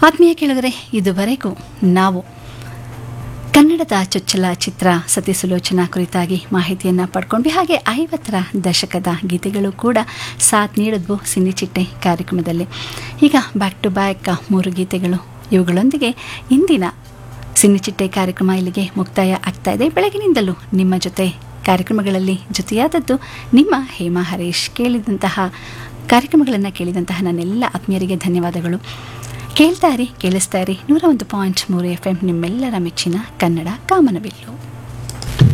ಆತ್ಮೀಯ ಕೇಳಿದರೆ ಇದುವರೆಗೂ ನಾವು ಕನ್ನಡದ ಚೊಚ್ಚಲ ಚಿತ್ರ ಸತ್ಯಸುಲೋಚನಾ ಕುರಿತಾಗಿ ಮಾಹಿತಿಯನ್ನು ಪಡ್ಕೊಂಡ್ವಿ ಹಾಗೆ ಐವತ್ತರ ದಶಕದ ಗೀತೆಗಳು ಕೂಡ ಸಾಥ್ ನೀಡಿದ್ವು ಸಿನಿಚಿಟ್ಟೆ ಕಾರ್ಯಕ್ರಮದಲ್ಲಿ ಈಗ ಬ್ಯಾಕ್ ಟು ಬ್ಯಾಕ್ ಮೂರು ಗೀತೆಗಳು ಇವುಗಳೊಂದಿಗೆ ಇಂದಿನ ಸಿನಿಚಿಟ್ಟೆ ಕಾರ್ಯಕ್ರಮ ಇಲ್ಲಿಗೆ ಮುಕ್ತಾಯ ಆಗ್ತಾ ಇದೆ ಬೆಳಗಿನಿಂದಲೂ ನಿಮ್ಮ ಜೊತೆ ಕಾರ್ಯಕ್ರಮಗಳಲ್ಲಿ ಜೊತೆಯಾದದ್ದು ನಿಮ್ಮ ಹೇಮಾ ಹರೀಶ್ ಕೇಳಿದಂತಹ ಕಾರ್ಯಕ್ರಮಗಳನ್ನು ಕೇಳಿದಂತಹ ನನ್ನೆಲ್ಲ ಆತ್ಮೀಯರಿಗೆ ಧನ್ಯವಾದಗಳು ಕೇಳ್ತಾ ಇರಿ ಕೇಳಿಸ್ತಾ ಇರಿ ನೂರ ಒಂದು ಪಾಯಿಂಟ್ ಮೂರು ಎಫ್ ಎಂ ನಿಮ್ಮೆಲ್ಲರ ಮೆಚ್ಚಿನ ಕನ್ನಡ ಕಾಮನಬಿಲ್ಲು